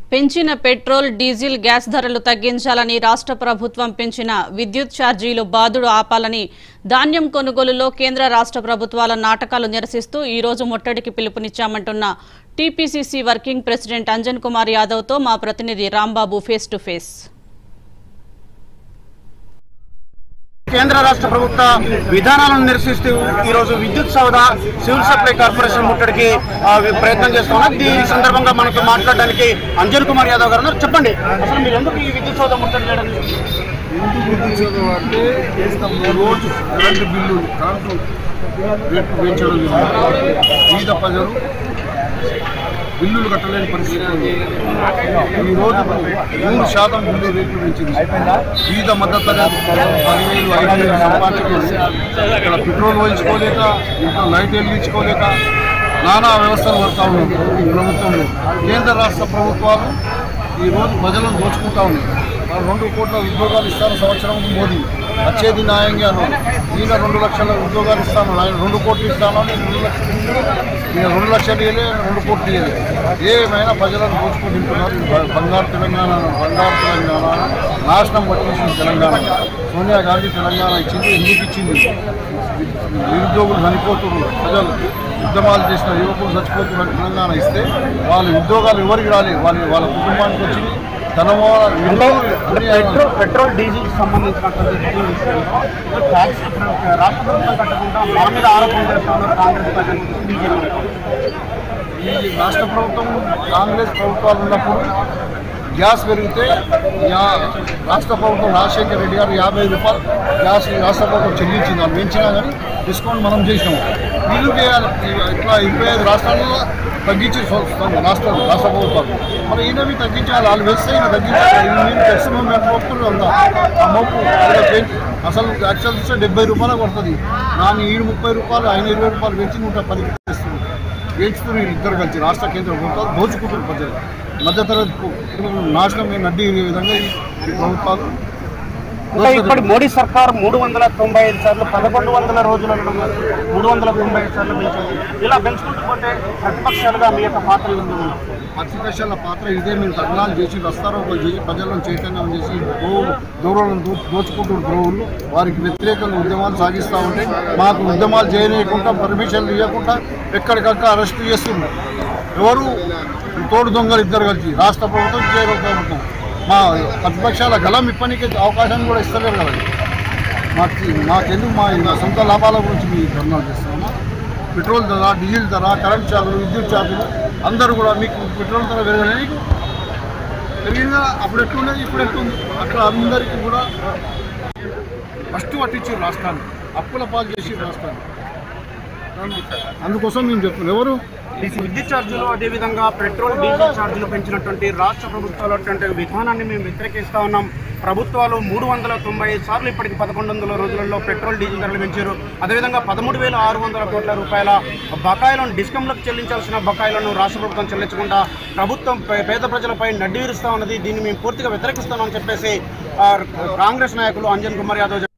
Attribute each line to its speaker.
Speaker 1: పెంచిన petrol diesel gas ధరలు తగ్గించాలని రాష్ట్ర ప్రభుత్వం పెంచిన విద్యుత్ ఛార్జీలు బాదుడు ఆపాలని ధాన్యం కొనుగోలులో కేంద్ర రాష్ట్ర ప్రభుత్వాల నాటకాలు నిరసిస్తూ ఈ రోజు ముట్టడికి పిలుపునిచ్చామంటున్న TPCC working president Anjan Kumar యాదవ్తో మా ప్రతినిధి రాంబాబు ఫేస్ టు ఫేస్
Speaker 2: కేంద్ర రాష్ట్ర ప్రభుత్వ విధానాలను నిరసిస్తూ ఈ రోజు విద్యుత్ సౌదా సివిల్ సప్లై కార్పొరేషన్ ముట్టడికి ఆ, ప్రయత్నం చేస్తున్నాం ఈ సందర్భంగా మనకు మాట్లాడడానికి అంజన్ కుమార్ యాదవ్ గారు ఉన్నారు చెప్పండి అసలు మీరు ఎందుకు ఈ విద్యుత్ సౌదా ముట్టడి చేయడం
Speaker 3: ఎందుకు విధించదు అంటే రోజు కరెంటు బిల్లు కరెంటు రేట్లు పెంచడం జరిగింది. పేద ప్రజలు బిల్లులు కట్టలేని పరిస్థితి ఉంది. ఈ రోజు మూడు శాతం బిల్లు రేట్లు పెంచింది పేద మద్దతు తరగతి పదివేలు ఐదు వేలు సంపాదించుకొని ఇక్కడ పెట్రోల్ వహించుకోలేక ఇంట్లో లైట్ వెలిగించుకోలేక నానా వ్యవస్థలు వర్తా ఉన్నాయి ఈ ప్రభుత్వంలో కేంద్ర రాష్ట్ర ప్రభుత్వాలు ఈ రోజు ప్రజలను దోచుకుంటా ఉన్నాయి వాళ్ళు రెండు కోట్ల ఉద్యోగాలు ఇస్తాను సంవత్సరం మోదీ వచ్చేది న్యాయంగాను ఈయన రెండు లక్షల ఉద్యోగాలు ఇస్తాను ఆయన రెండు కోట్లు ఇస్తాను నేను రెండు లక్షలు ఈయన రెండు లక్షలు ఇవ్వలే రెండు కోట్లు ఇవ్వలే ఏమైనా ప్రజలను దోచుకుంటున్నారు బ- బంగారు తెలంగాణ బంగారు తెలంగాణ నాశనం పట్టేసింది తెలంగాణ సోనియా గాంధీ తెలంగాణ ఇచ్చింది ఎందుకు ఇచ్చింది నిరుద్యోగులు చనిపోతున్నారు ప్రజలు ఉద్యమాలు చేసిన యువకులు చచ్చిపోతున్నారు తెలంగాణ ఇస్తే వాళ్ళ ఉద్యోగాలు ఎవరికి రాలేదు వాళ్ళ వాళ్ళ కుటుంబానికి వచ్చింది ధనమో ఇల్లు అన్ని
Speaker 2: పెట్రోల్ పెట్రోల్ డీజిల్ సంబంధించినటువంటి బిల్లు విషయంలో ట్యాక్స్ రాష్ట్ర ప్రభుత్వం కట్టకుండా మన మీద ఆరోపణ చేస్తున్నారు కాంగ్రెస్ పార్టీ బీజేపీ
Speaker 3: ఈ రాష్ట్ర ప్రభుత్వం కాంగ్రెస్ ప్రభుత్వాలు ఉన్నప్పుడు గ్యాస్ పెరిగితే యా- రాష్ట్ర ప్రభుత్వం రాజశేఖర రెడ్డి గారు యాభై రూపాయలు గ్యాస్ ఈ రాష్ట్ర ప్రభుత్వం చెల్లించింది వాళ్ళు పెంచినా కానీ డిస్కౌంట్ మనం చేసినాము వీళ్ళు చేయాలి ఈ- ఇట్లా ఇరవై ఐదు రాష్ట్రాల్లో తగ్గించి సో- సో- రాష్ట్ర రాష్ట్ర ప్రభుత్వాలు మరి ఈయనవి తగ్గించాలి వాళ్ళు వేస్తే ఈయన తగ్గించాలి నేను తెస్తున్నాం మేము మోపులు ఉందా ఆ మోపు అలా పెంచి అసలు యాక్చువల్ చూస్తే డెబ్బై రూపాయలకు పడుతుంది నాన్న ఈడు ముప్పై రూపాయలు ఆయన ఇరవై రూపాయలు పెంచి నూట పది తెస్తుంది వేచుతున్నారు ఇద్దరు కలిసి రాష్ట్ర కేంద్ర ప్రభుత్వాలు దోచుకుంటున్నారు ప్రజలు మధ్యతరగతి కుటుంబం నాశనం నడ్డి ఈ విధంగా ఈ ఈ ప్రభుత్వాలు
Speaker 2: అంటే ఇప్పటి మోడీ సర్కార్ మూడు వందల తొంభై ఐదు సార్లు పదకొండు వందల రోజులలో మూడు వందల తొంభై ఐదు సార్లు పెంచింది ఇలా పెంచుకుంటూ పోతే ప్రతిపక్షాలుగా మీ యొక్క పాత్ర ఉంది
Speaker 3: ప్రతిపక్షాల పాత్ర ఇదే మేము తగ్నాలు చేసి వస్తారో చేసి ప్రజలను చైతన్యం చేసి గోవులు దూరాలను దో దోచుకుంటున్న గోవులు వారికి వ్యతిరేకంగా ఉద్యమాలు సాగిస్తూ ఉంటే మాకు ఉద్యమాలు చేయనీయకుండా పర్మిషన్లు ఇవ్వకుండా ఎక్కడికక్కడ అరెస్ట్ చేస్తున్నారు ఎవరు తోడు దొంగలు ఇద్దరు కలిసి రాష్ట్ర ప్రభుత్వం కేంద్ర ప్రభుత్వం మా ప్రతిపక్షాల గలం ఇప్పటికే అవకాశాన్ని కూడా ఇస్తలేరు కదా మాకు మాకెందుకు మా మా సొంత లాభాల గురించి మీ ధర్నాలు చేస్తున్నాము పెట్రోల్ ధర డీజిల్ ధర కరెంట్ ఛార్జీలు విద్యుత్ ఛార్జీలు అందరూ కూడా మీకు పెట్రోల్ ధర పెరగలేదు పెరిగిందా అప్పుడు ఎట్లుండేది ఇప్పుడు ఎట్లుంది అట్లా అందరికీ కూడా ఫస్ట్ పట్టించారు రాష్ట్రాన్ని అప్పుల పాలు చేసి రాష్ట్రాన్ని అందుకోసం మేము చెప్తున్నాం ఎవరు
Speaker 2: ఈ విద్యుత్ ఛార్జీలు అదేవిధంగా పెట్రోల్ డీజిల్ ఛార్జీలు పెంచినటువంటి రాష్ట్ర ప్రభుత్వాలు అటువంటి విధానాన్ని మేము వ్యతిరేకిస్తా ఉన్నాం ప్రభుత్వాలు మూడు వందల తొంభై ఐదు సార్లు ఇప్పటికి పదకొండు వందల రోజులలో పెట్రోల్ డీజిల్ ధరలు పెంచారు అదేవిధంగా పదమూడు వేల ఆరు వందల కోట్ల రూపాయల బకాయిలను డిస్కంలకు చెల్లించాల్సిన బకాయిలను రాష్ట్ర ప్రభుత్వం చెల్లించకుండా ప్రభుత్వం పే- పేద ప్రజలపై నడ్డి విరుస్తా ఉన్నది దీన్ని మేము పూర్తిగా వ్యతిరేకిస్తామని చెప్పేసి ఆ, కాంగ్రెస్ నాయకులు అంజన్ కుమార్ యాదవ్